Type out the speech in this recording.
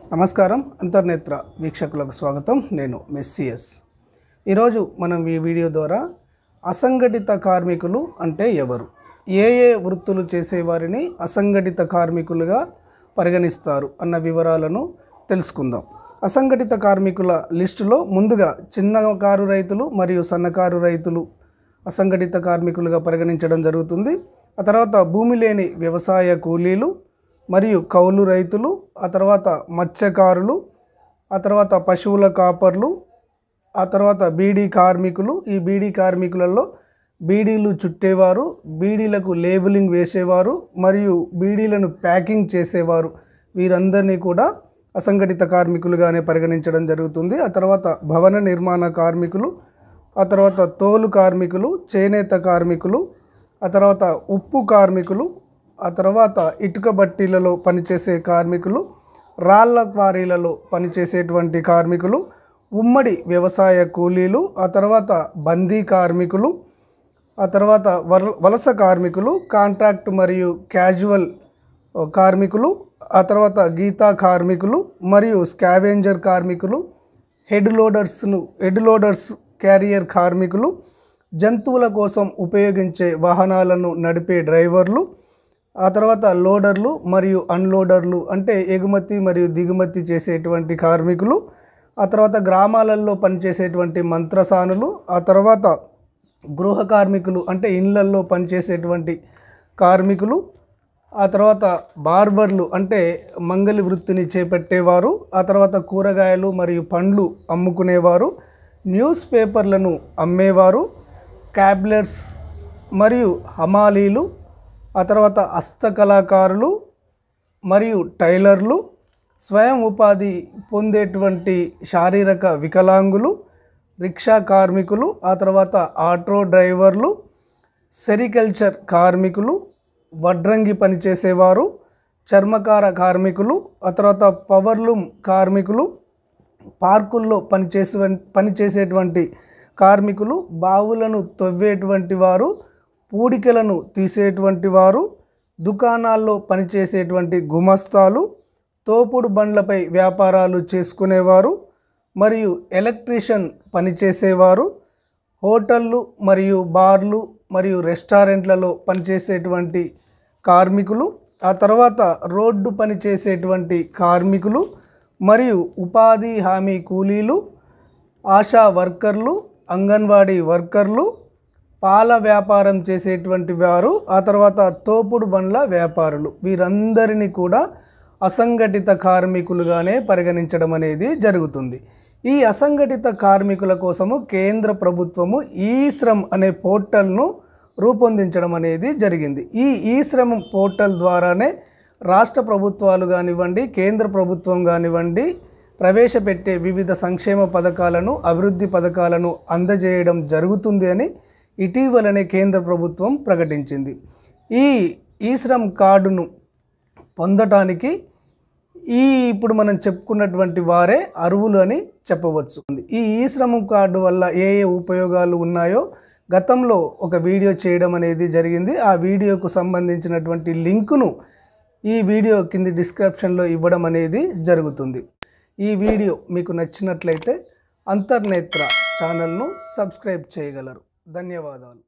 నమస్కారం అంతర్నేత్ర వీక్షకులకు స్వాగతం నేను మెస్సిఎస్ ఈరోజు మనం ఈ వీడియో ద్వారా అసంఘటిత కార్మికులు అంటే ఎవరు ఏ ఏ వృత్తులు చేసేవారిని అసంఘటిత కార్మికులుగా పరిగణిస్తారు అన్న వివరాలను తెలుసుకుందాం అసంఘటిత కార్మికుల లిస్టులో ముందుగా చిన్నకారు రైతులు మరియు సన్నకారు రైతులు అసంఘటిత కార్మికులుగా పరిగణించడం జరుగుతుంది ఆ తర్వాత భూమి లేని వ్యవసాయ కూలీలు మరియు కౌలు రైతులు ఆ తర్వాత మత్స్యకారులు ఆ తర్వాత పశువుల కాపర్లు ఆ తర్వాత బీడీ కార్మికులు ఈ బీడీ కార్మికులలో బీడీలు చుట్టేవారు బీడీలకు లేబులింగ్ వేసేవారు మరియు బీడీలను ప్యాకింగ్ చేసేవారు వీరందరినీ కూడా అసంఘటిత కార్మికులుగానే పరిగణించడం జరుగుతుంది ఆ తర్వాత భవన నిర్మాణ కార్మికులు ఆ తర్వాత తోలు కార్మికులు చేనేత కార్మికులు ఆ తర్వాత ఉప్పు కార్మికులు ఆ తర్వాత ఇటుక బట్టీలలో పనిచేసే కార్మికులు రాళ్ళ క్వారీలలో పనిచేసేటువంటి కార్మికులు ఉమ్మడి వ్యవసాయ కూలీలు ఆ తర్వాత బందీ కార్మికులు ఆ తర్వాత వల వలస కార్మికులు కాంట్రాక్ట్ మరియు క్యాజువల్ కార్మికులు ఆ తర్వాత గీతా కార్మికులు మరియు స్కావెంజర్ కార్మికులు హెడ్ లోడర్స్ను హెడ్ లోడర్స్ క్యారియర్ కార్మికులు జంతువుల కోసం ఉపయోగించే వాహనాలను నడిపే డ్రైవర్లు ఆ తర్వాత లోడర్లు మరియు అన్లోడర్లు అంటే ఎగుమతి మరియు దిగుమతి చేసేటువంటి కార్మికులు ఆ తర్వాత గ్రామాలలో పనిచేసేటువంటి మంత్రసానులు ఆ తర్వాత గృహ కార్మికులు అంటే ఇళ్ళల్లో పనిచేసేటువంటి కార్మికులు ఆ తర్వాత బార్బర్లు అంటే మంగలి వృత్తిని చేపట్టేవారు ఆ తర్వాత కూరగాయలు మరియు పండ్లు అమ్ముకునేవారు న్యూస్ పేపర్లను అమ్మేవారు క్యాబ్లెట్స్ మరియు హమాలీలు ఆ తర్వాత హస్తకళాకారులు మరియు టైలర్లు స్వయం ఉపాధి పొందేటువంటి శారీరక వికలాంగులు రిక్షా కార్మికులు ఆ తర్వాత ఆటో డ్రైవర్లు సెరికల్చర్ కార్మికులు వడ్రంగి పనిచేసేవారు చర్మకార కార్మికులు ఆ తర్వాత పవర్లూమ్ కార్మికులు పార్కుల్లో పనిచేసే పనిచేసేటువంటి కార్మికులు బావులను తవ్వేటువంటి వారు పూడికలను తీసేటువంటి వారు దుకాణాల్లో పనిచేసేటువంటి గుమస్తాలు తోపుడు బండ్లపై వ్యాపారాలు చేసుకునేవారు మరియు ఎలక్ట్రీషియన్ పనిచేసేవారు హోటళ్ళు మరియు బార్లు మరియు రెస్టారెంట్లలో పనిచేసేటువంటి కార్మికులు ఆ తర్వాత రోడ్డు పని చేసేటువంటి కార్మికులు మరియు ఉపాధి హామీ కూలీలు ఆశా వర్కర్లు అంగన్వాడీ వర్కర్లు పాల వ్యాపారం చేసేటువంటి వారు ఆ తర్వాత తోపుడు బండ్ల వ్యాపారులు వీరందరినీ కూడా అసంఘటిత కార్మికులుగానే పరిగణించడం అనేది జరుగుతుంది ఈ అసంఘటిత కార్మికుల కోసము కేంద్ర ప్రభుత్వము ఈ శ్రమ్ అనే పోర్టల్ను రూపొందించడం అనేది జరిగింది ఈ ఈ శ్రమ్ పోర్టల్ ద్వారానే రాష్ట్ర ప్రభుత్వాలు కానివ్వండి కేంద్ర ప్రభుత్వం కానివ్వండి ప్రవేశపెట్టే వివిధ సంక్షేమ పథకాలను అభివృద్ధి పథకాలను అందజేయడం జరుగుతుంది అని ఇటీవలనే కేంద్ర ప్రభుత్వం ప్రకటించింది ఈ ఈ శ్రమ్ కార్డును పొందటానికి ఈ ఇప్పుడు మనం చెప్పుకున్నటువంటి వారే అరువులు అని చెప్పవచ్చు ఈ ఈ శ్రమ కార్డు వల్ల ఏ ఏ ఉపయోగాలు ఉన్నాయో గతంలో ఒక వీడియో చేయడం అనేది జరిగింది ఆ వీడియోకు సంబంధించినటువంటి లింకును ఈ వీడియో కింది డిస్క్రిప్షన్లో ఇవ్వడం అనేది జరుగుతుంది ఈ వీడియో మీకు నచ్చినట్లయితే అంతర్నేత్ర ఛానల్ను సబ్స్క్రైబ్ చేయగలరు ధన్యవాదాలు